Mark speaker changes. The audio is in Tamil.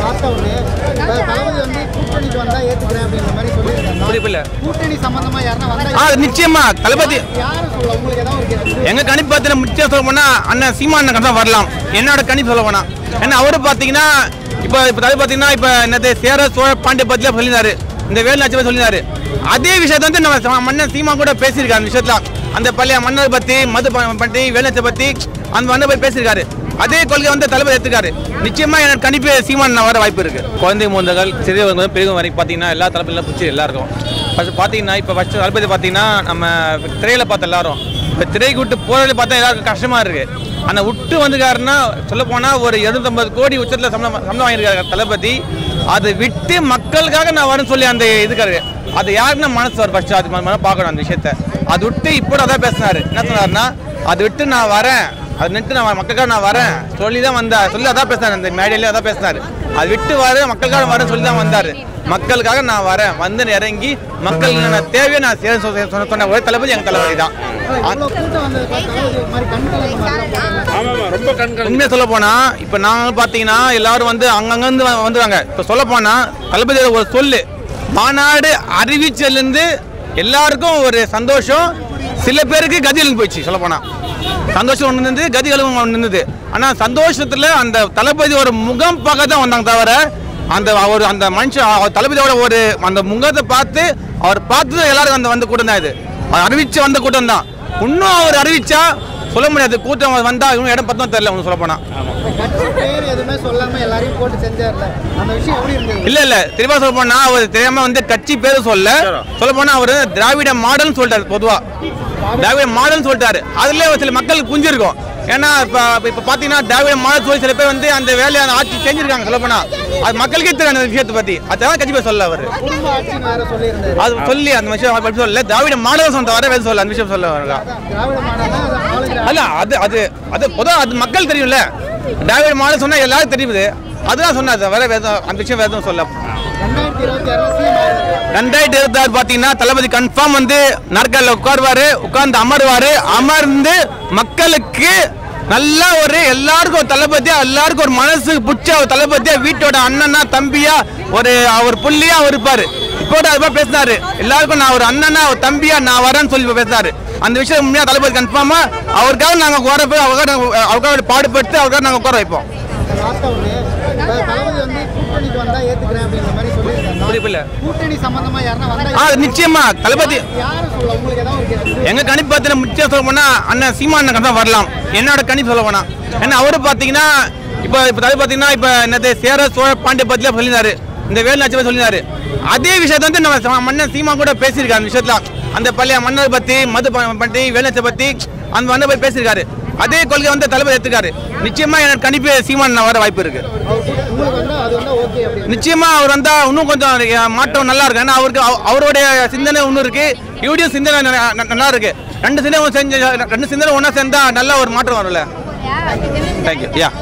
Speaker 1: லாஸ்டா ஒண்ணு இப்ப தளபதி வந்து கூட்டணிக்கு வந்தா ஏத்துக்கிறேன் அப்படின்ற மாதிரி சொல்லியிருக்காங்க
Speaker 2: புரியல
Speaker 1: கூட்டணி சம்பந்தமா யாருன்னா வந்தா
Speaker 2: ஆ நிச்சயமா தளபதி
Speaker 1: யாரு சொல்ல உங்களுக்கு ஏதாவது ஒரு கேள்வி?
Speaker 2: எங்க கணிப்பு பார்த்தீங்கன்னா முக்கியம் சொல்ல போனா அண்ணன் சீமான் தான் வரலாம் என்னோட கணிப்பு சொல்ல போனா ஏன்னா அவரு பாத்தீங்கன்னா இப்போ இப்போ தலை பார்த்தீங்கன்னா இப்போ என்னது சேர சோழ பாண்டிய பத்தில சொல்லியிருந்தாரு இந்த வேலு நாச்சியார் சொல்லியிருந்தாரு அதே விஷயத்தை வந்து நம்ம ச- மன்னன் சீமான் கூட பேசியிருக்காரு அந்த விஷயத்துல அந்த பழைய மன்னர் பத்தி மது ப- பத்தி வேலுநாச்சியை பத்தி அந்த மன்னர் போய் பேசியிருக்காரு அதே கொள்கை வந்து தளபதி எடுத்துக்காரு நிச்சயமா எனக்கு கணிப்பு சீமான் வர வாய்ப்பு இருக்கு குழந்தை மூந்தகள் சிறியவங்க முதல் பெரியவங்க வரைக்கும் பார்த்தீங்கன்னா எல்லா தளபதியிலும் பிடிச்சி எல்லாருக்கும் ஃபர்ஸ்ட் பார்த்தீங்கன்னா இப்போ ஃபர்ஸ்ட் தளபதி பார்த்தீங்கன்னா நம்ம திரையில பார்த்த எல்லாரும் இப்போ திரைக்கு விட்டு போறது பார்த்தா எல்லாருக்கும் கஷ்டமா இருக்கு அந்த விட்டு வந்துக்காருன்னா சொல்ல போனா ஒரு எழுநூத்தம்பது கோடி உச்சத்தில் சம்பளம் சம்பளம் வாங்கியிருக்காரு தளபதி அதை விட்டு மக்களுக்காக நான் வரேன்னு சொல்லி அந்த இதுக்காரு அது யாருன்னா மனசு வரும் ஃபர்ஸ்ட் அது மன பார்க்கணும் அந்த விஷயத்த அது விட்டு இப்போ அதான் பேசினாரு என்ன சொன்னாருன்னா அது விட்டு நான் வரேன் அது நின்று நான் மக்களுக்காக நான் வரேன் சொல்லி தான் வந்தார் சொல்லி அதான் பேசினார் அந்த மேடையில அதான் பேசினாரு அது விட்டு வர மக்களுக்காக வரேன் சொல்லி தான் வந்தாரு மக்களுக்காக நான் வரேன் வந்து இறங்கி மக்களுக்கு நான் தேவையை நான் செய்ய சொன்ன சொன்ன- சொன்ன ஒரே தளபதி எங்க தளபதி தான்
Speaker 1: இவ்வளவு கூட்டம் வந்தது பார்த்து தளபதி ஒரு மாதிரி கண்கலங்க மாதிரி தான் போறாங்க.
Speaker 3: ரொம்ப கண்கள்
Speaker 2: உண்மையை சொல்ல போனா இப்ப நாங்க பாத்தீங்கன்னா எல்லாரும் வந்து அங்கங்கிருந்து வ- வந்துருவாங்க இப்ப சொல்ல போனா தளபதியோட ஒரு சொல்லு மாநாடு அறிவிச்சலேருந்து எல்லாருக்கும் ஒரு சந்தோஷம் சில பேருக்கு கதிகளுக்கு போயிடுச்சு சொல்ல போனா சந்தோஷம் ஒன்று இருந்தது கதிகளும் ஒன்று இருந்தது ஆனா சந்தோஷத்துல அந்த தளபதி ஒரு முகம் பார்க்க தான் வந்தாங்க தவிர அந்த அவர் அந்த மனுஷன் அவர் தளபதியோட ஒரு அந்த முகத்தை பார்த்து அவர் பார்த்து எல்லாரும் அந்த வந்து கூட்டம் தான் இது அவர் அறிவிச்சு வந்த கூட்டம் தான் இன்னும் அவர் அறிவிச்சா சொல்ல முடியாது கூட்டம் வந்தா இவங்க இடம் பத்தம் தெரியல ஒன்று சொல்ல போனா
Speaker 1: இந்த கட்சி பேர் எதுவுமே சொல்லாம எல்லாரையும் போட்டு செஞ்சார்ல அந்த விஷயம் எப்படி இருந்தது
Speaker 2: இல்ல இல்ல தெளிவா சொல்ல போனா அவர் தெரியாம வந்து கட்சி பேரு சொல்ல சொல்ல போனா அவரு திராவிட மாடல்னு சொல்லிட்டாரு பொதுவா திராவிட மாடல்னு சொல்லிட்டாரு அதுல சில மக்களுக்கு புரிஞ்சிருக்கும் ஏன்னா இப்ப இப்ப பாத்தீங்கன்னா திராவிட மாடல் சொல்லி சில பேர் வந்து அந்த வேலையை அந்த ஆட்சி செஞ்சிருக்காங்க சொல்ல போனா அது மக்களுக்கே தெரியும் அந்த விஷயத்தை பத்தி அதான் கட்சி பேர் சொல்ல அவரு
Speaker 1: குடும்ப ஆட்சின்னு வேற சொல்லியிருந்தாரு
Speaker 2: அது சொல்லி அந்த விஷயம் அவர் பத்தி சொல்லல திராவிட மாடல் சொன்ன வர வேறு சொல்ல அந்த விஷயம் சொல்ல வரல
Speaker 1: அதான் திராவிட மாடல் தான் அது ஆளுகிற
Speaker 2: அல்ல அது அது அது பொதுவாக அது மக்கள் தெரியும்ல திராவிட மாடல் சொன்னா எல்லாரும் தெரியுது அதுதான் சொன்னாது வேற வேற அந்த விஷயம் வேற எதுவும் சொல்ல
Speaker 1: ரெண்டாயிரத்தி இருபத்தி ஆறுல சிஎம் ஆயிருக்காரு
Speaker 2: ரெண்டாயிரத்தி இருபத்தி ஆறு பார்த்தீங்கன்னா தளபதி கன்ஃபார்ம் வந்து நாற்காலில் உட்காருவாரு உட்கார்ந்து அமருவாரு அமர்ந்து மக்களுக்கு நல்ல ஒரு எல்லாருக்கும் ஒரு தளபதியா எல்லாருக்கும் ஒரு மனசுக்கு பிடிச்ச ஒரு தளபதியா வீட்டோட அண்ணனா தம்பியா ஒரு அவர் புள்ளியா அவர் இருப்பாரு இப்போ கூட அது மாதிரி பேசினாரு எல்லாருக்கும் நான் ஒரு அண்ணனா ஒரு தம்பியா நான் வரேன்னு சொல்லி பேசினாரு அந்த விஷயம் உண்மையா தளபதி கன்ஃபார்மா அவருக்காக நாங்கள் உட்கார போய் அவருக்காக நாங்க- அவருக்காக பாடுபட்டு அவருக்காக நாங்கள் உட்கார வைப்போம்
Speaker 1: லாஸ்டா ஒண்ணு இப்ப தளபதி வந்து கூட்டணிக்கு வந்தா ஏத்துக்கிறேன் அப்படின்ற மாதிரி சொல்லியிருக்காங்க
Speaker 2: புரியல
Speaker 1: கூட்டணி சம்பந்தமா யாருன்னா வந்தா
Speaker 2: ஆ நிச்சயமா தளபதி
Speaker 1: யாரு சொல்ல உங்களுக்கு ஏதாவது ஒரு கேள்வி?
Speaker 2: எங்க கணிப்பு பார்த்தீங்கன்னா முக்கியம் சொல்ல போனா அண்ணன் சீமான் தான் வரலாம் என்னோட கணிப்பு சொல்ல போனா ஏன்னா அவரு பாத்தீங்கன்னா இப்போ இப்போ தலை பார்த்தீங்கன்னா இப்போ என்னது சேர சோழ பாண்டிய பத்தில சொல்லியிருந்தாரு இந்த வேலு நாச்சியார் சொல்லியிருந்தாரு அதே விஷயத்தை வந்து நம்ம ச- மன்னன் சீமான் கூட பேசியிருக்காரு அந்த விஷயத்துல அந்த பழைய மன்னர் பத்தி மது ப- பத்தி வேலுநாச்சியை பத்தி அந்த மன்னர் போய் பேசியிருக்காரு அதே கொள்கை வந்து தளபதி எடுத்துக்காரு நிச்சயமா எனக்கு கணிப்பு சீமான் வர வாய்ப்பு இருக்கு
Speaker 1: அவர் கூட்ட- உங்களுக்கு வந்து அது வந்து ஓகே அப்படின்னு
Speaker 2: நிச்சயமா அவர் வந்தா இன்னும் கொஞ்சம் அஹ், மாற்றம் நல்லா இருக்கு ஏன்னா அவருக்கு அவ- அவருடைய சிந்தனை ஒன்று இருக்கு இவருடைய சிந்தனை ந- ந- நல்லா இருக்கு ரெண்டு சிந்தனை செஞ்சு ரெண்டு சிந்தனை ஒன்றா சேர்ந்தா நல்ல ஒரு மாற்றம் வரும்ல தேங்க்யூ யா